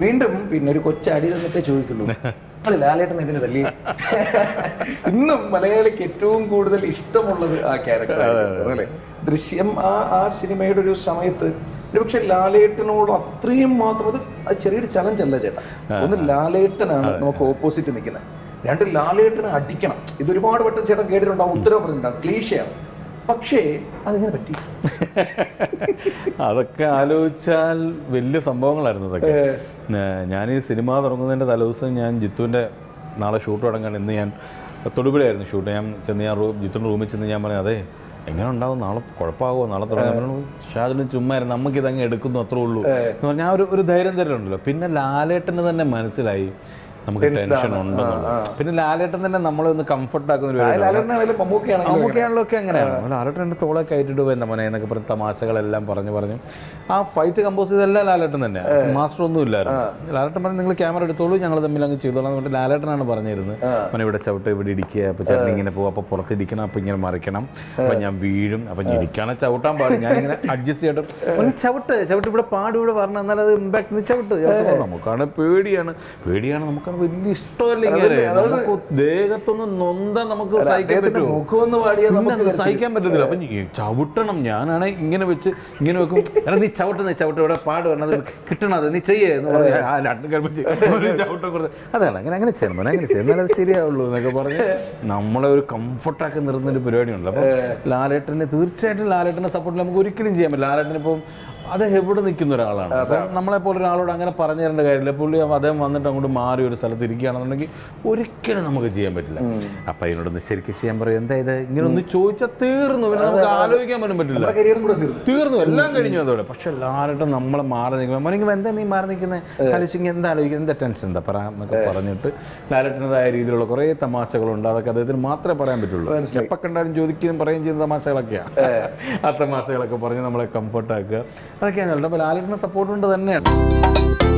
വീണ്ടും പിന്നെ ഒരു കൊച്ചടി തന്നിട്ടേ ചോദിക്കുള്ളൂ അത് ലാലേട്ടൻ ഇതിന് തല്ലി ഇന്നും മലയാളിക്ക് ഏറ്റവും കൂടുതൽ ഇഷ്ടമുള്ളത് ആ ക്യാരക്ടർ അല്ലേ ദൃശ്യം ആ ആ സിനിമയുടെ ഒരു സമയത്ത് ഒരുപക്ഷെ ലാലേട്ടനോട് അത്രയും മാത്രം അത് അത് ചെറിയൊരു ചലഞ്ച് അല്ല ചേട്ടാ ഒന്ന് ലാലേട്ടനാണ് നമുക്ക് ഓപ്പോസിറ്റ് നിൽക്കുന്നത് രണ്ട് ലാലേട്ടനെ അടിക്കണം ഇത് ഒരുപാട് വട്ടം ചേട്ടൻ കേട്ടിട്ടുണ്ടാവും ഉത്തരവ് പറഞ്ഞിട്ടുണ്ടാവും ക്ലീശയാണ് പക്ഷേ അതിങ്ങനെ പറ്റി അതൊക്കെ ആലോചിച്ചാൽ വലിയ സംഭവങ്ങളായിരുന്നു അതൊക്കെ ഞാൻ ഈ സിനിമ തുടങ്ങുന്നതിൻ്റെ തലേദിവസം ഞാൻ ജിത്തുവിൻ്റെ നാളെ ഷൂട്ട് തുടങ്ങാൻ ഇന്ന് ഞാൻ തൊടുപുഴയായിരുന്നു ഷൂട്ട് ഞാൻ ചെന്ന് ഞാൻ റൂം ജിത്തുവിൻ്റെ റൂമിൽ ചെന്ന് ഞാൻ പറഞ്ഞു അതെ എങ്ങനെ ഉണ്ടാവും നാളെ കുഴപ്പമാകുമോ നാളെ തുടങ്ങാൻ ഷാജിന് ചുമ്മായിരുന്നു നമുക്ക് ഇതങ്ങ് എടുക്കുന്നു അത്രേ ഉള്ളൂ എന്ന് പറഞ്ഞാൽ ആ ഒരു ഒരു ധൈര്യം തരുന്നുണ്ടല്ലോ പിന്നെ ലാലേട്ടന് തന്നെ മനസ്സിലായി നമുക്ക് ടെൻഷൻ ഉണ്ടെന്നുള്ളത് പിന്നെ ലാലേട്ടൻ തന്നെ നമ്മളെ ഒന്ന് കംഫർട്ട് ആക്കുന്ന ഒരു പരിപാടി. ലാലേട്ടനാണെങ്കിലും മമ്മൂക്കയാണെങ്കിലും നമുക്കാണല്ലോ ഒക്കെ അങ്ങനെയാണ് ലാലേട്ടൻ എൻ്റെ തോളൊക്കെ ആയിട്ടിട്ട് പോയി മോനെ എന്നൊക്കെ പറഞ്ഞ് തമാശകളെല്ലാം പറഞ്ഞു പറഞ്ഞു ആ ഫൈറ്റ് കമ്പോസ് ചെയ്തെല്ലാം ലാലേട്ടൻ തന്നെ മാസ്റ്റർ ഒന്നും ഇല്ലായിരുന്നു ലാലേട്ടൻ പറഞ്ഞു നിങ്ങൾ ക്യാമറ എടുത്തോളൂ ഞങ്ങൾ തമ്മിൽ അങ്ങ് ചെയ്തോളാം എന്ന് പറഞ്ഞിട്ട് ലാലേട്ടനാണ് പറഞ്ഞിരുന്നത് മോനെ ഇവിടെ ചവിട്ട് ഇവിടെ ഇടിക്കുക അപ്പോൾ ചേട്ടൻ ഇങ്ങനെ പോകും അപ്പോൾ പുറത്തിരിക്കണം അപ്പോൾ ഇങ്ങനെ മറിക്കണം അപ്പോൾ ഞാൻ വീഴും അപ്പം ഇരിക്കാണെ ചവിട്ടാൻ പാടും ഞാനിങ്ങനെ അഡ്ജസ്റ്റ് ചെയ്തിട്ട് മോനെ ചവിട്ട് ചവിട്ട് ഇവിടെ പാട് ഇവിടെ വരണം എന്നാൽ അത് ഇമ്പാക്ട് നീ ചവിട്ട് ഞാൻ പറഞ്ഞു, നമുക്കാണ് പേടിയാണ് പേടിയാണ് നമുക്കാണ് വലിയ ഇഷ്ടമല്ല ഇങ്ങനെ നമുക്ക് ദേഹത്തൊന്ന് നൊന്താ നമുക്ക് സഹിക്കാൻ അദ്ദേഹത്തിന്റെ പറ്റുമോ മുഖം ഒന്ന് പാടിയാൽ പിന്നെ നമുക്ക് അത് സഹിക്കാൻ പറ്റത്തില്ല അപ്പൊ ഈ ചവിട്ടണം ഞാനാണ് ഇങ്ങനെ വെച്ച് ഇങ്ങനെ വെക്കും എടാ നീ ചവിട്ടുന്ന ചവിട്ട് ഇവിടെ പാട് വരണത് കിട്ടണത് നീ ചെയ്യേ എന്ന് പറഞ്ഞ് ആ രണ്ടും കൽപ്പിച്ച് ഒരു ചവിട്ടം കൊടുത്ത് അതാണ് അങ്ങനെ അങ്ങനെ ചെയ്യണം മോനെ, അങ്ങനെ ചെയ്യുന്നാലേ അത് ശരിയാവുള്ളൂ എന്നൊക്കെ പറഞ്ഞ് നമ്മളെ ഒരു കംഫർട്ടാക്കി നിർത്തുന്ന ഒരു പരിപാടിയുണ്ടല്ലോ അപ്പൊ ലാലേട്ടനെ തീർച്ചയായിട്ടും ലാലേട്ടനെ സപ്പോർട്ട് നമുക്ക് ഒരിക്കലും ചെയ്യാൻ പറ്റില്ല ലാലേട്ടൻ ഇപ്പം അത് എവിടെ നിൽക്കുന്ന ഒരാളാണ് അപ്പം നമ്മളെ പോലെ ഒരാളോട് അങ്ങനെ പറഞ്ഞു തരേണ്ട കാര്യമില്ല പുള്ളി അദ്ദേഹം വന്നിട്ട് അങ്ങോട്ട് മാറി ഒരു സ്ഥലത്ത് ഇരിക്കുകയാണെന്നുണ്ടെങ്കിൽ ഒരിക്കലും നമുക്ക് ചെയ്യാൻ പറ്റില്ല അപ്പൊ അതിനോടൊന്ന് ശരിക്കും ചെയ്യാൻ പറയും എന്താ ഇത് ഇങ്ങനെ ഒന്ന് ചോദിച്ചാൽ തീർന്നു പിന്നെ നമുക്ക് ആലോചിക്കാൻ പോലും പറ്റില്ല കരിയറും കൂടെ തീർന്നു തീർന്നു എല്ലാം കഴിഞ്ഞു അതോടെ പക്ഷെ എല്ലാവരുടെ നമ്മളെ മാറി നിൽക്കുമ്പോൾ മോനെങ്കിൽ എന്താ നീ മാറി നിൽക്കുന്നത് ആലോചിക്കുക എന്താ ആലോചിക്കുക എന്താ ടെൻഷൻ എന്താ പറ എന്നൊക്കെ പറഞ്ഞിട്ട് ലാലറ്റിനതായ രീതിയിലുള്ള കുറേ തമാശകളുണ്ട് അതൊക്കെ അദ്ദേഹത്തിന് മാത്രമേ പറയാൻ പറ്റുള്ളൂ എപ്പോൾ കണ്ടാലും ചോദിക്കുകയും പറയുകയും ചെയ്യുന്ന തമാശകളൊക്കെയാണ് ആ തമാശകളൊക്കെ പറഞ്ഞ് നമ്മളെ കംഫർട്ടാക്കുക അതൊക്കെയാണ് അപ്പോൾ ലാലറ്റിന് സപ്പോർട്ട് കൊണ്ട് തന്നെയാണ്